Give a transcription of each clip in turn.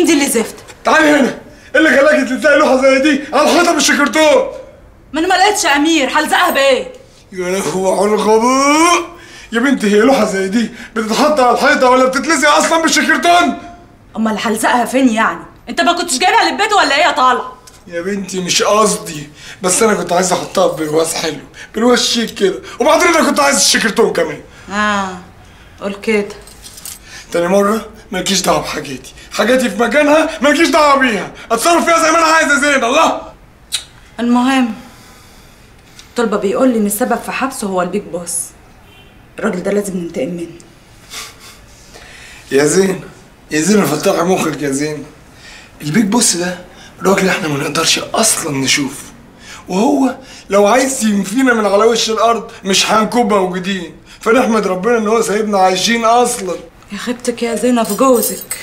مين دي اللي زفت تعالي هنا ايه اللي خلاكي تلاقي لوحه زي دي على الحيطه بالشكرتون ما انا ما لقيتش امير هلزقها بايه يا لهوي على الغباء يا بنتي هي لوحه زي دي بتتحط على الحيطه ولا بتتلزق اصلا بالشكرتون امال هلزقها فين يعني انت ما كنتش جايبها للبيت ولا ايه يا طالع يا بنتي مش قصدي بس انا كنت عايز احطها برواز حلو برواز شيك كده وبعدين انا كنت عايز الشكرتون كمان اه قول كده تاني مرة مالكيش دعوة بحاجاتي حاجاتي في مكانها مالكيش دعوة بيها اتصرف فيها زي ما انا عايز يا زين الله المهم طلبة بيقول لي ان السبب في حبسه هو البيج بوس الراجل ده لازم ننتقم منه يا زين يا زين فتح مخك يا زين البيج بوس ده راجل احنا ما نقدرش اصلا نشوفه وهو لو عايز ينفينا من على وش الارض مش هنكون موجودين فنحمد ربنا ان هو سايبنا عايشين اصلا يا خيبتك يا زينب جوزك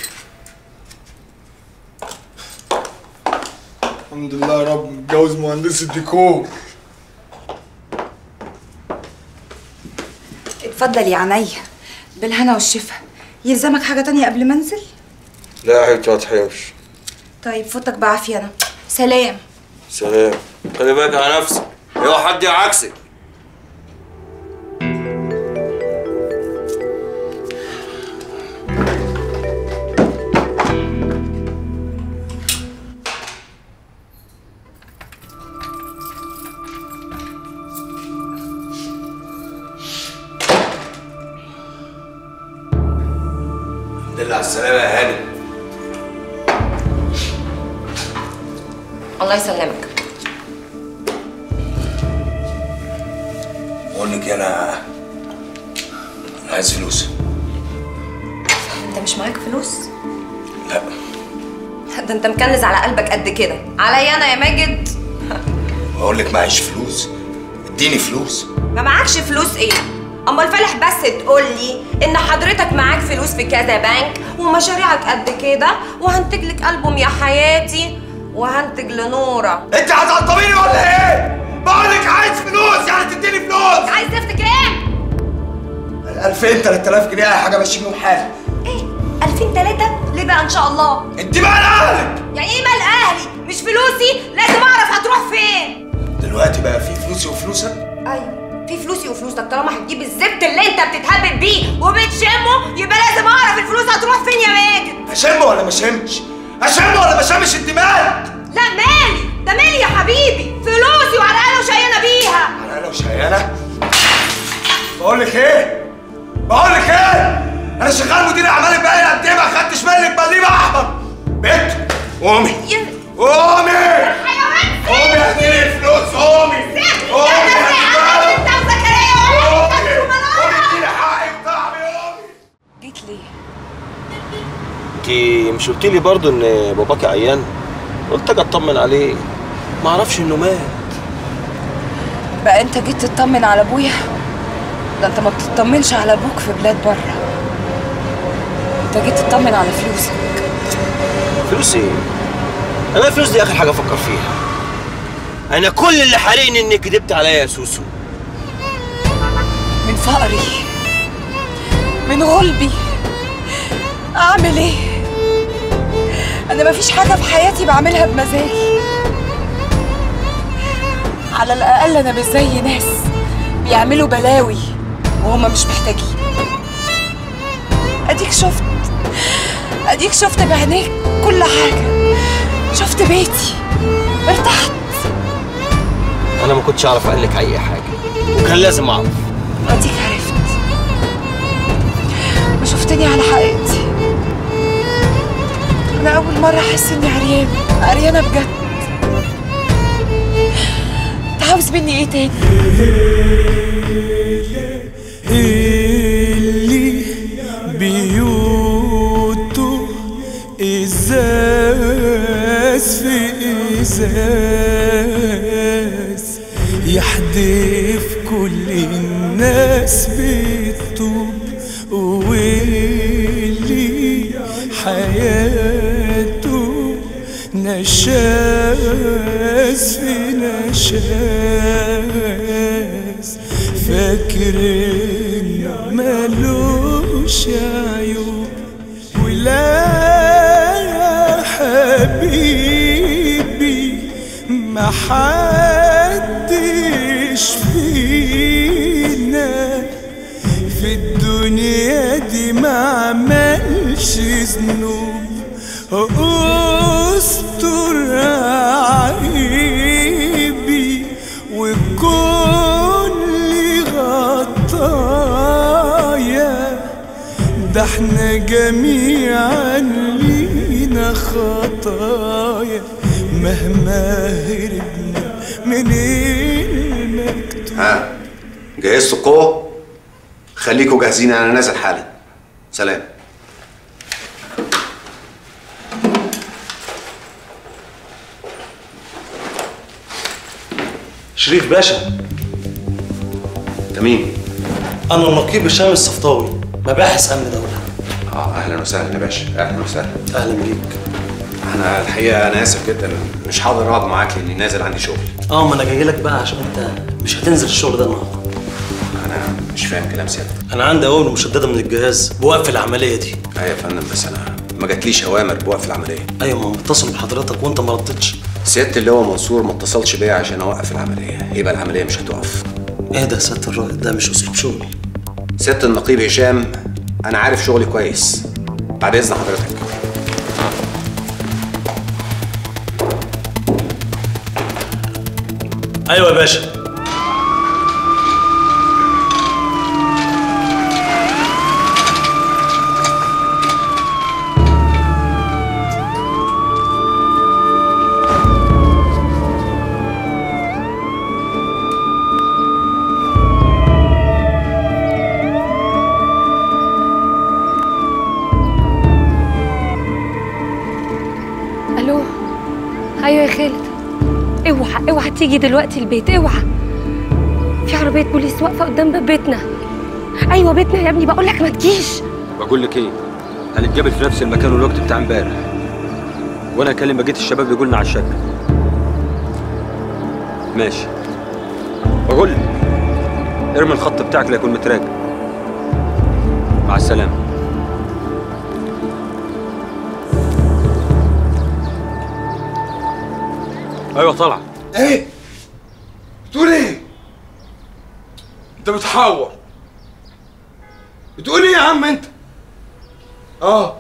الحمد لله يا رب متجوز مهندس الديكور اتفضل يا عينيا بالهنا والشفا يلزمك حاجة تانية قبل ما انزل؟ لا يا حبيبتي ما تحرمش طيب فوتك بعافية انا سلام سلام خلي بالك على نفسك اوعى حد يعكسك الحمد لله على السلامة يا هاني الله يسلمك بقول لك انا انا عايز فلوس انت مش معاك فلوس؟ لا ده انت مكنز على قلبك قد كده عليا انا يا ماجد بقول لك معيش فلوس اديني فلوس ما معكش فلوس ايه؟ اما الفالح بس تقول لي ان حضرتك معاك فلوس في كذا بنك ومشاريعك قد كده وهنتج لك البوم يا حياتي وهنتج لنورة انت هتعطبيني ولا ايه؟ بقول لك عايز فلوس يعني تديني فلوس عايز تفتك ايه؟ 2000 3000 جنيه اي حاجه ماشي بيهم حالي ايه؟ 2003 ليه بقى ان شاء الله؟ انت بقى اهلك يعني ايه مال اهلي؟ مش فلوسي لازم اعرف هتروح فين؟ دلوقتي بقى في فلوسي وفلوسك ايوه في فلوسي وفلوسك طالما هتجيب الزبد اللي انت بتتهبب بيه وبتشمه يبقى لازم اعرف الفلوس هتروح فين يا ماجد اشم ولا ما اشمش؟ اشم ولا ما اشمش انت مالك؟ لا مالي ده مالي يا حبيبي فلوسي وعرقانه وشيانه بيها انا لو شيانه بقول لك ايه؟ بقول لك ايه؟ انا شغال مدير اعمال بقالي قد ايه ما خدتش منك بليمه احمر بنت قومي قومي قومي اديني الفلوس قومي قومي انت وزكريا قومي قومي اديني حقي بتاعي قومي جيت ليه؟ انت مش قلت لي برضه ان باباك عيان قلت اجي اطمن عليه ما اعرفش انه مات بقى انت جيت تطمن على ابويا ده انت ما بتطمنش على ابوك في بلاد بره انت جيت تطمن على فلوسك فلوس ايه انا الفلوس دي اخر حاجه افكر فيها انا كل اللي حارقني انك كدبت عليا يا سوسو من فقري من غلبي اعمل ايه انا مفيش حاجه في حياتي بعملها بمزاجي على الاقل انا مش زي ناس بيعملوا بلاوي وهما مش محتاجين اديك شفت اديك شفت بعينيك كل حاجه شفت بيتي ارتحت انا ما كنتش اعرف اقول لك اي حاجه وكان لازم اعرف اديك عرفت وشفتني على حقيقتي انا اول مره احس اني عريانه عريانه بجد انت عاوز مني ايه تاني اللي بيوته ازاز في ازاز يحدف كل الناس بالطوب واللي حياته نشاز في نشاز فاكر انه ملوش عيوب ولا محدش فينا في الدنيا دي ما عملش ذنوب استر عيبي وكل غطايا ده احنا جميعا لينا خطايا مهما هربنا من المكتوب ها جهزتوا القوة خليكوا جاهزين انا نازل حالا سلام شريف باشا انت مين؟ انا النقيب هشام الصفطاوي مباحث امن دوله اه اهلا وسهلا يا باشا اهلا وسهلا اهلا بيك انا الحقيقة انا اسف جدا مش هقدر اقعد معاك لاني نازل عندي شغل اه ما انا جاي لك بقى عشان انت مش هتنزل الشغل ده النهارده انا مش فاهم كلام سيادتك انا عندي اوامر مشدده من الجهاز بوقف العمليه دي ايوه يا فندم بس انا ما جاتليش اوامر بوقف العمليه ايوه ما هم اتصلوا بحضرتك وانت ما ردتش سياده اللواء منصور ما اتصلش بيا عشان اوقف العمليه يبقى العمليه مش هتقف ايه ده يا سياده الرائد ده مش اسلوب شغل سياده النقيب هشام انا عارف شغلي كويس بعد اذن حضرتك ايوه يا باشا الو ايوه يا خالد اوعى اوعى تيجي دلوقتي البيت اوعى في عربيه بوليس واقفه قدام باب بيتنا ايوه بيتنا يا ابني بقول لك ما تجيش بقول لك ايه هنتقابل في نفس المكان والوقت بتاع امبارح وانا اكلم بقيه الشباب يقولنا على الشكل ماشي بقول لك ارمي الخط بتاعك لا يكون متراجع مع السلامه ايوه طلع ايه بتقول ايه انت بتحور بتقول ايه يا عم انت اه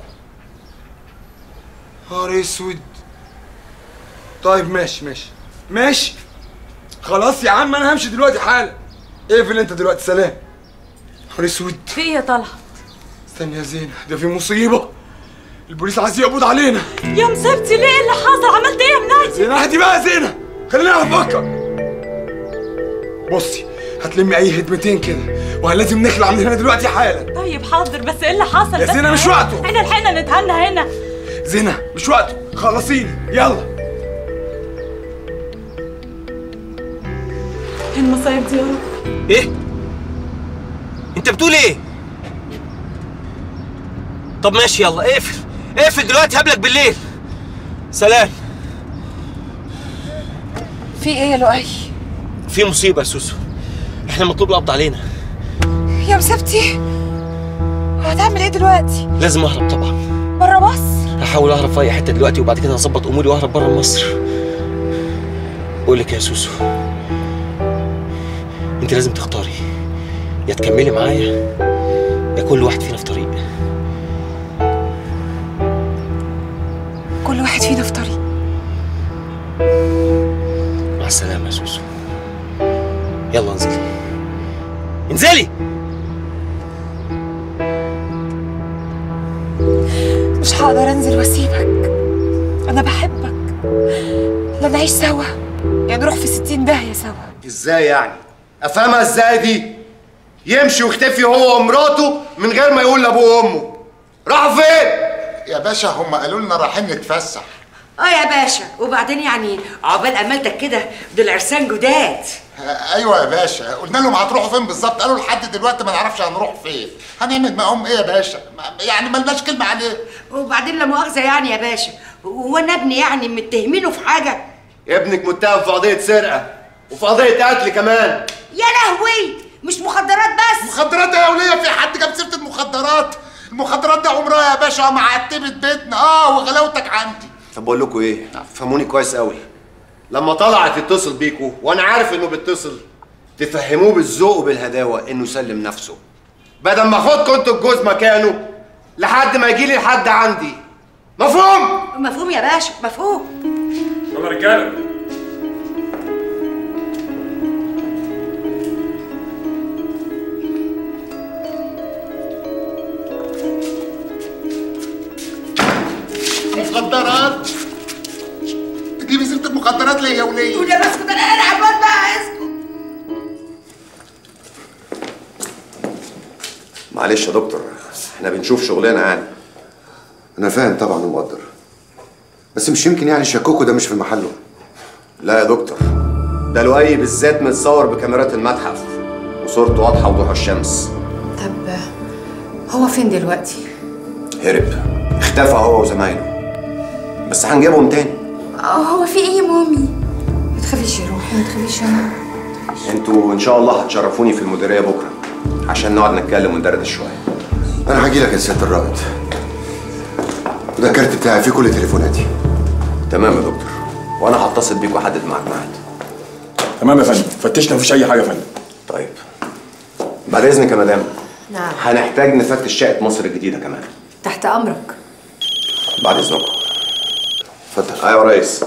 نهار اسود طيب ماشي ماشي ماشي خلاص يا عم انا همشي دلوقتي حالا اقفل انت دلوقتي سلام نهار اسود في ايه يا طلعت استني يا زينة ده في مصيبة البوليس عايز يقبض علينا يا مصيبتي ليه اللي حصل عملت ايه يا منادي زينة اهدي بقى يا زينة خلينا نفكر بصي هتلمي اي هدمتين كده وهلازم نخلع من هنا دلوقتي حالا طيب حاضر بس ايه اللي حصل يا بس زينة مش وقته. احنا لحقنا نتهنى هنا زينة مش وقته خلصيني يلا ايه المصايب دي يا رب ايه انت بتقول ايه طب ماشي يلا اقفل اقفل دلوقتي هقابلك بالليل سلام في ايه يا لؤي في مصيبه يا سوسو احنا مطلوب القبض علينا يا مسبتي هتعمل ايه دلوقتي لازم اهرب طبعا بره مصر هحاول اهرب في اي حته دلوقتي وبعد كده هظبط اموري واهرب بره مصر اقول لك يا سوسو انت لازم تختاري يا تكملي معايا يا كل واحد فينا في طريق كل واحد فينا في طريق مع السلامه يا سوسو يلا انزلي انزلي مش هقدر انزل واسيبك انا بحبك لا نعيش سوا يا نروح في ستين داهية سوا ازاي يعني؟ افهمها ازاي دي؟ يمشي ويختفي هو ومراته من غير ما يقول لابوه وامه. راحوا فين؟ يا باشا هم قالوا لنا رايحين نتفسح اه يا باشا وبعدين يعني عقبال امالتك كده دول عرسان جداد آه، ايوه يا باشا قلنا لهم هتروحوا فين بالظبط قالوا لحد دلوقتي ما نعرفش هنروح فين هنعمل معاهم ايه يا باشا ما- يعني ملناش كلمه عليه وبعدين لا مؤاخذه يعني يا باشا هو انا ابني يعني متهمينه في حاجه ابنك متهم في قضية سرقة وفي قضية قتل كمان. يا لهوي مش مخدرات بس مخدرات يا وليه في حد جاب سيره المخدرات المخدرات دي عمرها يا باشا معتبه بيتنا اه وغلاوتك عندي طب بقول لكم ايه؟ فهموني كويس قوي. لما طلعت يتصل بيكوا وانا عارف انه بيتصل تفهموه بالذوق وبالهداوه انه يسلم نفسه بدل ما اخدكوا انتوا الجوز مكانه لحد ما يجي لي لحد عندي مفهوم مفهوم يا باشا مفهوم يلا رجاله مخدرات تجيبي سيره المخدرات ليه يا وليه وده بس كده انا قاعد عباد بقى اسكت معلش يا دكتور احنا بنشوف شغلنا يعني انا فاهم طبعا ومقدر بس مش يمكن يعني شكوكو ده مش في محله لا يا دكتور ده لؤي بالذات متصور بكاميرات المتحف وصورته واضحه وضوح الشمس طب هو فين دلوقتي؟ هرب اختفى هو وزمايله بس هنجيبهم تاني هو في ايه يا مامي؟ ما تخافيش يا روحي ما تخافيش يا ماما انتوا ان شاء الله هتشرفوني في المديريه بكره عشان نقعد نتكلم وندردش شويه انا هاجي لك يا سياده الرائد وده الكارت بتاعي فيه كل تليفوناتي تمام يا دكتور وانا هتصل بيك واحدد معاك ميعاد تمام يا فندم فتشنا مفيش اي حاجه يا فندم طيب بعد اذنك يا مدام نعم هنحتاج نفتش شقه مصر الجديده كمان تحت امرك بعد اذنكم اتفضل ايوه يا ريس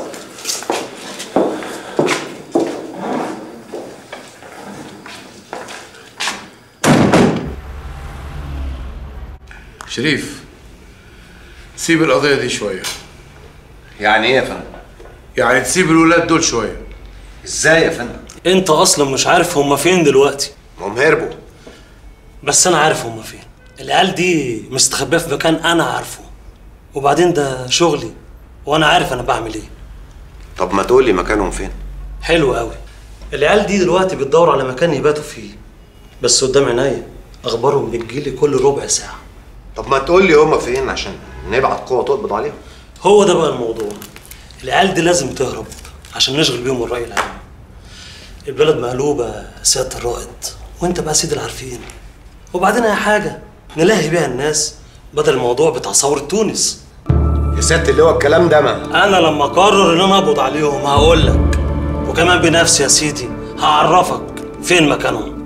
شريف سيب القضية دي شوية يعني ايه يا فندم؟ يعني تسيب الولاد دول شوية ازاي يا فندم؟ انت اصلا مش عارف هما فين دلوقتي هم هربوا بس انا عارف هما فين العيال دي مستخبيه في مكان انا عارفه وبعدين ده شغلي وانا عارف انا بعمل ايه طب ما تقول لي مكانهم فين؟ حلو قوي العيال دي دلوقتي بتدور على مكان يباتوا فيه بس قدام عينيا اخبارهم بتجيلي كل ربع ساعه طب ما تقول لي هما فين عشان نبعت قوه تقبض عليهم هو ده بقى الموضوع العيال دي لازم تهرب عشان نشغل بيهم الرأي العام البلد مقلوبة يا سيادة الرائد وانت بقى سيد العارفين وبعدين اي حاجة نلاهي بيها الناس بدل الموضوع بتاع ثورة تونس يا سيادة اللي هو الكلام ده ما انا لما اقرر ان انا اقبض عليهم هقول لك وكمان بنفسي يا سيدي هعرفك فين مكانهم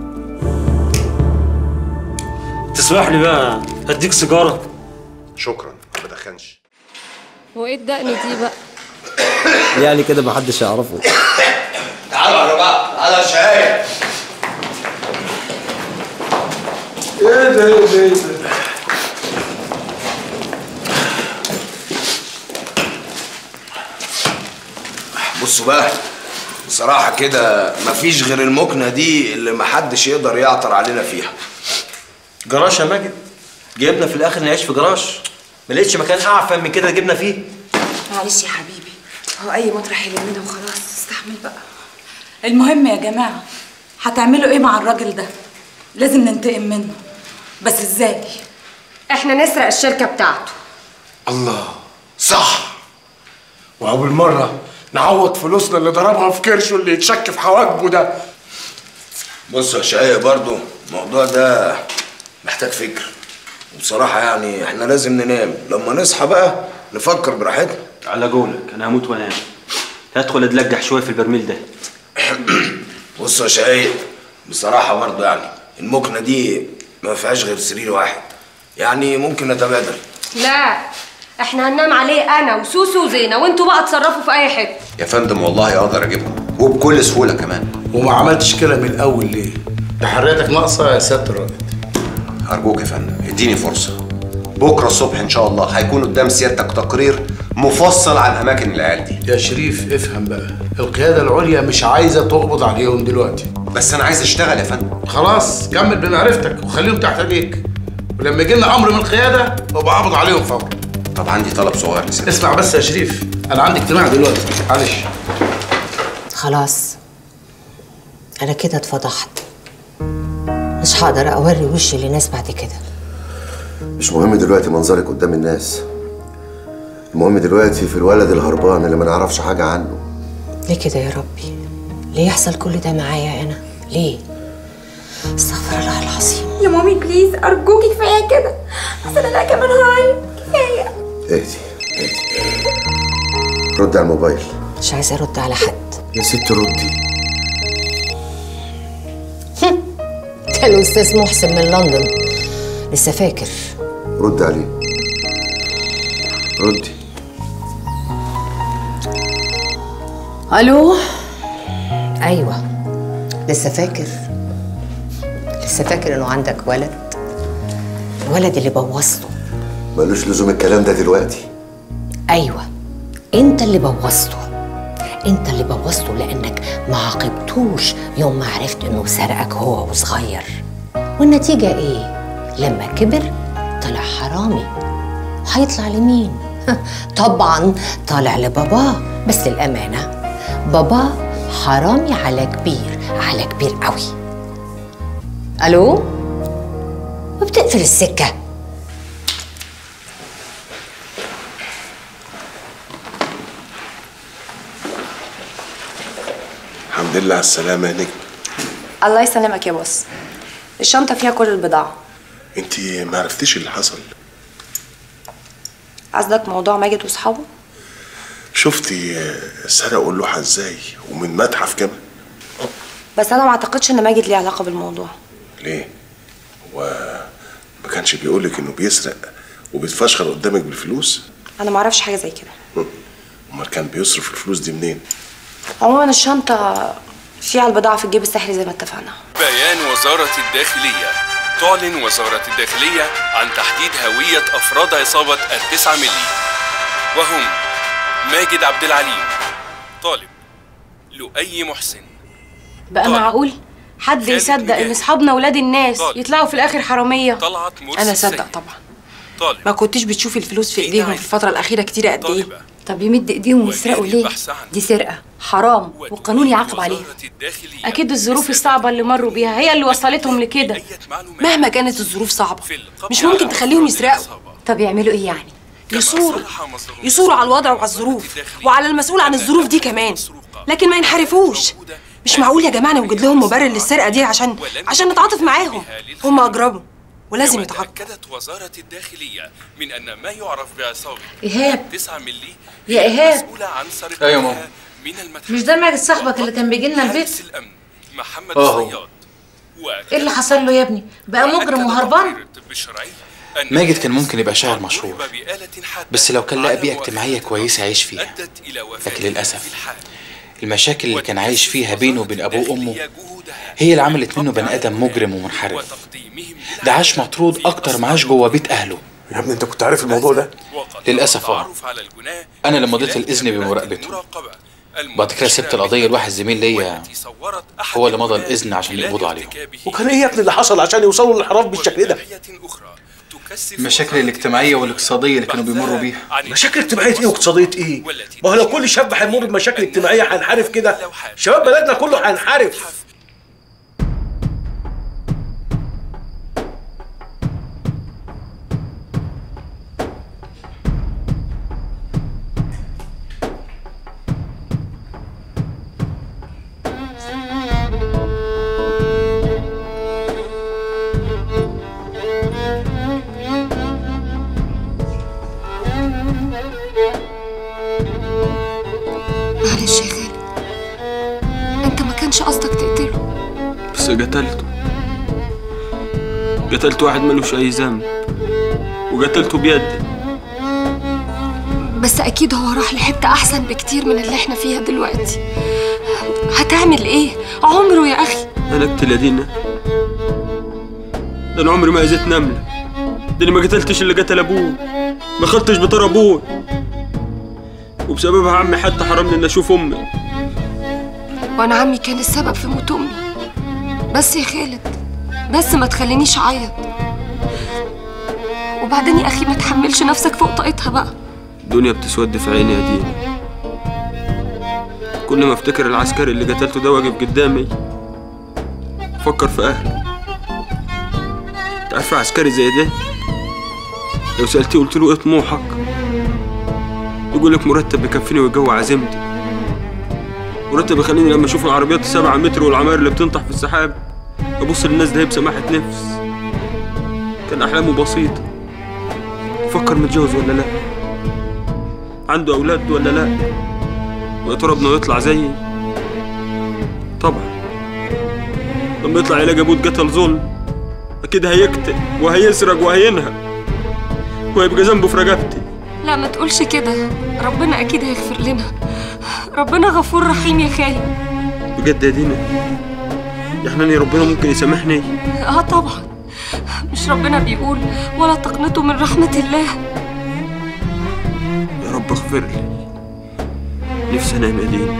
تسمح لي بقى اديك سيجارة شكرا ما بدخنش وايه الدقن دي بقى يعني كده محدش يعرفه تعالوا على بعض تعالوا يا شاي ايه ده ايه ده ايه ده بصوا بقى بصراحة كده مفيش غير المكنة دي اللي محدش يقدر يعطر علينا فيها جراج يا ماجد جبنا في الاخر نعيش في جراج ما لقيتش مكان اعفن من كده جبنا فيه معلش يا حبيبي هو اي مطرح يلمنا وخلاص استحمل بقى المهم يا جماعه هتعملوا ايه مع الراجل ده لازم ننتقم منه بس ازاي احنا نسرق الشركه بتاعته الله صح وأول مرة نعوض فلوسنا اللي ضربها في كرشه اللي يتشك في حواجبه ده بص يا شقايق برضو الموضوع ده محتاج فكر وبصراحة يعني احنا لازم ننام لما نصحى بقى نفكر براحتنا على قولك انا هموت وانام هدخل اتلجح شويه في البرميل ده بص يا شقايق بصراحة برضو يعني المكنة دي ما فيهاش غير سرير واحد يعني ممكن نتبادل لا احنا هننام عليه انا وسوسو وزينه وانتوا بقى اتصرفوا في اي حته يا فندم والله اقدر اجيبهم وبكل سهوله كمان وما عملتش كده من الاول ليه؟ ده حريتك ناقصه يا سياده الرائد ارجوك يا فندم اديني فرصه بكره الصبح ان شاء الله هيكون قدام سيادتك تقرير مفصل عن اماكن العيال دي يا شريف افهم بقى القياده العليا مش عايزه تقبض عليهم دلوقتي بس انا عايز اشتغل يا فندم خلاص كمل بمعرفتك وخليهم تحت ايديك ولما يجي لنا امر من القياده ابقى اقبض عليهم فورا طب عندي طلب صغير لسيادتك اسمع بس يا شريف انا عندي اجتماع دلوقتي معلش خلاص انا كده اتفضحت مش هقدر اوري وشي لناس بعد كده مش مهم دلوقتي منظرك قدام الناس المهم دلوقتي في الولد الهربان اللي ما نعرفش حاجة عنه ليه كده يا ربي ليه يحصل كل ده معايا انا ليه استغفر الله العظيم يا مامي بليز ارجوكي كفايه كده اصل انا كمان هعيط كفايه اهدي اهدي رد على الموبايل مش عايزه ارد على حد يا ست ردي ده الاستاذ محسن من لندن لسه فاكر رد عليه ردي الو ايوه لسه فاكر لسه فاكر انه عندك ولد الولد اللي بوظته ملوش لزوم الكلام ده دلوقتي ايوه انت اللي بوظته انت اللي بوظته لانك ما عاقبتوش يوم ما عرفت انه سرقك هو وصغير والنتيجه ايه لما كبر طلع حرامي هيطلع لمين طبعا طالع لباباه بس الامانه باباه حرامي على كبير على كبير قوي الو وبتقفل السكه الحمد لله على السلامة يا نجم الله يسلمك يا بوس الشنطة فيها كل البضاعة انت ما عرفتيش اللي حصل قصدك موضوع ماجد واصحابه شفتي آه، سرقوا اللوحة ازاي ومن متحف كمان بس انا ما اعتقدش ان ماجد ليه علاقة بالموضوع ليه هو ما كانش بيقولك انه بيسرق وبيتفشخر قدامك بالفلوس انا ما اعرفش حاجة زي كده امال كان بيصرف الفلوس دي منين عموما الشنطة فيها البضاعة في الجيب السحري زي ما اتفقنا بيان وزارة الداخلية تعلن وزارة الداخلية عن تحديد هوية أفراد عصابة التسعة ملي وهم ماجد عبد العليم طالب لؤي محسن بقى معقول حد يصدق ان اصحابنا ولاد الناس طالب. يطلعوا في الاخر حراميه طلعت مرسي انا صدق السيد. طبعا طالب ما كنتيش بتشوفي الفلوس في ايديهم في الفتره الاخيره كتير قد ايه طب يمد ايديهم ويسرقوا ليه دي سرقه حرام والقانون يعاقب عليها اكيد الظروف الصعبه اللي مروا بيها هي اللي وصلتهم لكده مهما كانت الظروف صعبه مش ممكن تخليهم يسرقوا طب يعملوا ايه يعني يصوروا يصوروا على الوضع وعلى الظروف وعلى المسؤول عن الظروف دي كمان لكن ما ينحرفوش مش معقول يا جماعه نوجد لهم مبرر للسرقه دي عشان عشان نتعاطف معاهم هم اجرموا ولازم يتعاقبوا أكدت وزارة الداخلية من أن ما يعرف بعصابة إيهاب. التسعة ملي يا إيهاب. مسؤولة عن سرقتها أيوة ماما. من المتحف مش ده ماجد صاحبك اللي كان بيجي لنا البيت محمد آه هو. الصياد ايه اللي حصل له يا ابني بقى مجرم وهربان ماجد كان ممكن يبقى شاعر مشهور بس لو كان لقى بيئة اجتماعية كويسة يعيش فيها لكن للأسف المشاكل اللي كان عايش فيها بينه وبين أبوه وأمه هي اللي عملت منه بني آدم مجرم ومنحرف ده عاش مطرود أكتر ما عاش جوه بيت أهله يا ابني انت كنت عارف الموضوع ده للأسف اه أنا لما اديت الإذن بمراقبته بعد كده سبت القضية لواحد زميل ليا هو اللي مضى الإذن عشان يقبضوا عليهم وكان ايه يا ابني اللي حصل عشان يوصلوا للانحراف بالشكل ده المشاكل الاجتماعية والاقتصادية اللي كانوا بيمروا بيها مشاكل اجتماعيه ايه واقتصاديه ايه ما هو لو كل شاب هيمر بمشاكل اجتماعيه هينحرف كده شباب بلدنا كله هينحرف معلش يا خالد انت ما كانش قصدك تقتله بس قتلته قتلت واحد ملوش أي ذنب وقتلته بيدي بس اكيد هو راح لحته احسن بكتير من اللي احنا فيها دلوقتي هتعمل ايه عمره يا اخي أنا أقتل يا دينا ده أنا عمري ما أذيت نملة ده أنا ما قتلتش اللي قتل أبوه ما خلتش بطار أبوه وبسببها عمي حتى حرمني إن أشوف أمي وانا عمي كان السبب في موت امي بس يا خالد بس ما تخلينيش اعيط وبعدين يا اخي ما تحملش نفسك فوق طاقتها بقى الدنيا بتسود في عيني يا دينا كل ما افتكر العسكري اللي قتلته ده واقف قدامي افكر في اهلي تعرف عسكري زي ده لو سألتيه قلت له ايه طموحك يقول لك مرتب يكفيني ويجوع عزيمتي مرتب يخليني لما اشوف العربيات السبعة متر والعماير اللي بتنطح في السحاب ابص للناس ده بسماحة نفس كان احلامه بسيطة فكر متجوز ولا لا عنده اولاد ولا لا ويا ترى ابنه يطلع زيي طبعا لما يطلع يلاقي ابوه اتقتل ظلم اكيد هيقتل وهيسرق وهينهب وهيبقى ذنبه في رقبتي لا ما تقولش كده ربنا اكيد هيغفر لنا ربنا غفور رحيم يا خالد بجد يا دينا يا حناني ربنا ممكن يسامحني اه طبعا مش ربنا بيقول ولا تقنطوا من رحمة الله يا رب اغفر لي نفسي انام يا دينا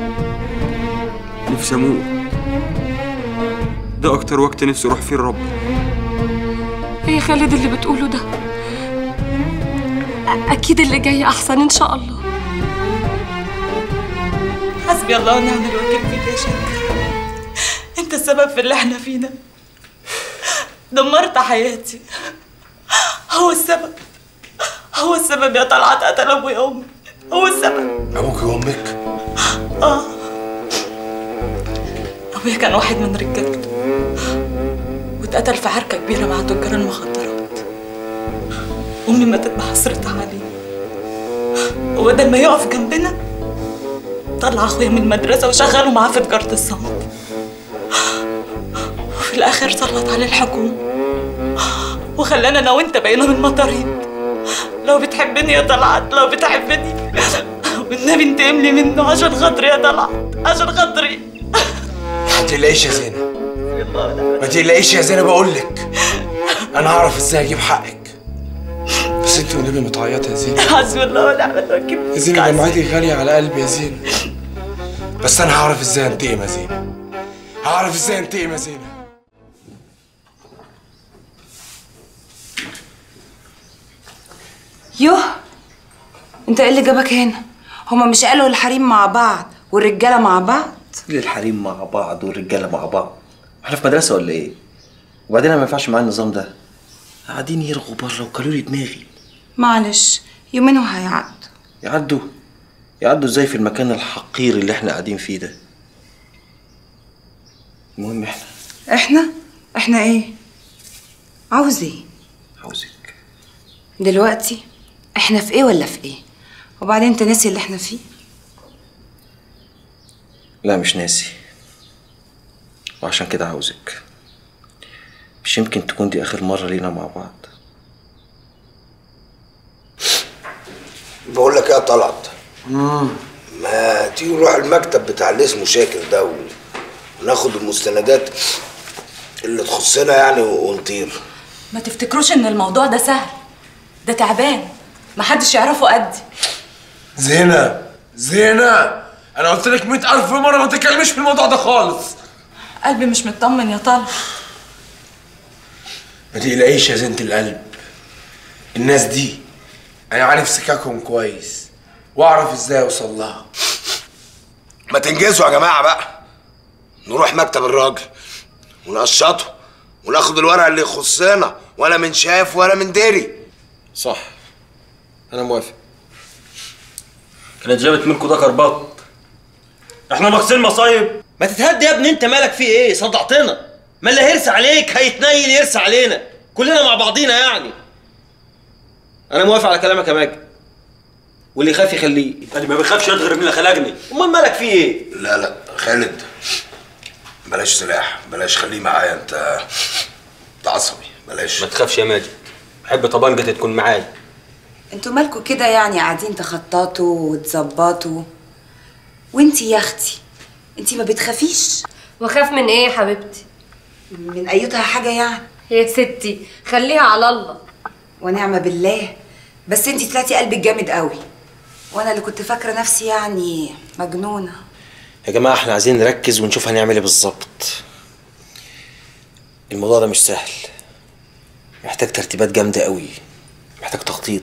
نفسي اموت ده اكتر وقت نفسي اروح فيه الرب ايه يا خالد اللي بتقوله ده أ- اكيد اللي جاي احسن ان شاء الله حسبي الله ونعم الوكيل فيك يا شاكر انت السبب في اللي احنا فينا دمرت حياتي هو السبب هو السبب يا طلعت قتل ابويا وامي هو السبب ابوك وامك اه ابويا كان واحد من رجالته واتقتل في حركه كبيره مع تجار المخدرات امي ماتت بحسرتها عليه وبدل ما يقف جنبنا طلع اخويا من المدرسه وشغله معاه في تجاره الصمت وفي الاخر سلط عليه الحكومه وخلانا انا وانت بقينا من مطاريد لو بتحبني يا طلعت لو بتحبني والنبي انتقم لي منه عشان خاطري يا طلعت عشان خاطري ما تقلقيش يا زينب ما تقلقيش يا زينب بقول لك انا هعرف ازاي اجيب حقك بس انت والنبي متعيطه يا زينب حسبي الله ونعم الوكيل يا زينب دمعتي غاليه على قلبي يا زينب بس انا هعرف ازاي انتقم يا زينب هعرف ازاي انتقم يا زينب يوه انت ايه اللي جابك هنا هما مش قالوا الحريم مع بعض والرجاله مع بعض ليه الحريم مع بعض والرجاله مع بعض احنا في مدرسه ولا ايه وبعدين أنا ما ينفعش معايا النظام ده قاعدين يرغوا بره وكلوا لي دماغي معلش يومين وهيعدوا يعدوا يعدوا ازاي في المكان الحقير اللي احنا قاعدين فيه ده المهم احنا احنا احنا ايه عاوز ايه عاوزك دلوقتي احنا في ايه ولا في ايه وبعدين انت ناسي اللي احنا فيه لا مش ناسي وعشان كده عاوزك مش يمكن تكون دي اخر مره لينا مع بعض بقول لك ايه يا طلعت ما تيجي نروح المكتب بتاع اللي اسمه شاكر ده و- وناخد المستندات اللي تخصنا يعني ونطير ما تفتكروش ان الموضوع ده سهل ده تعبان محدش يعرفه قدي زينب زينب انا قلت لك 100000 مره ما تتكلميش في الموضوع ده خالص قلبي مش مطمن يا طلع ما تقلقيش يا زينة القلب الناس دي انا عارف سكاكهم كويس واعرف ازاي اوصل لها ما تنجزوا يا جماعه بقى نروح مكتب الراجل ونقشطه وناخد الورق اللي يخصنا ولا من شاف ولا من دري صح انا موافق كانت جابت منكم ده كرباط احنا ناقصين مصايب ما تتهدى يا ابني انت مالك في ايه صدعتنا ما اللي هيرسى عليك هيتنيل يرسى علينا كلنا مع بعضينا يعني انا موافق على كلامك يا ماجد واللي يخاف يخليه انا ما بخافش غير من اللي خلقني امال مالك في ايه لا لا خالد بلاش سلاح بلاش خليه معايا انت انت عصبي بلاش ما تخافش يا ماجد بحب طبنجتي تكون معايا انتوا مالكوا كده يعني قاعدين تخططوا وتظبطوا وانتي يا اختي انتي ما بتخافيش واخاف من ايه يا حبيبتي من ايتها حاجه يعني يا ستي خليها على الله ونعم بالله بس انتي طلعتي قلبك جامد قوي وانا اللي كنت فاكره نفسي يعني مجنونه يا جماعه احنا عايزين نركز ونشوف هنعمل ايه بالظبط الموضوع ده مش سهل محتاج ترتيبات جامده قوي محتاج تخطيط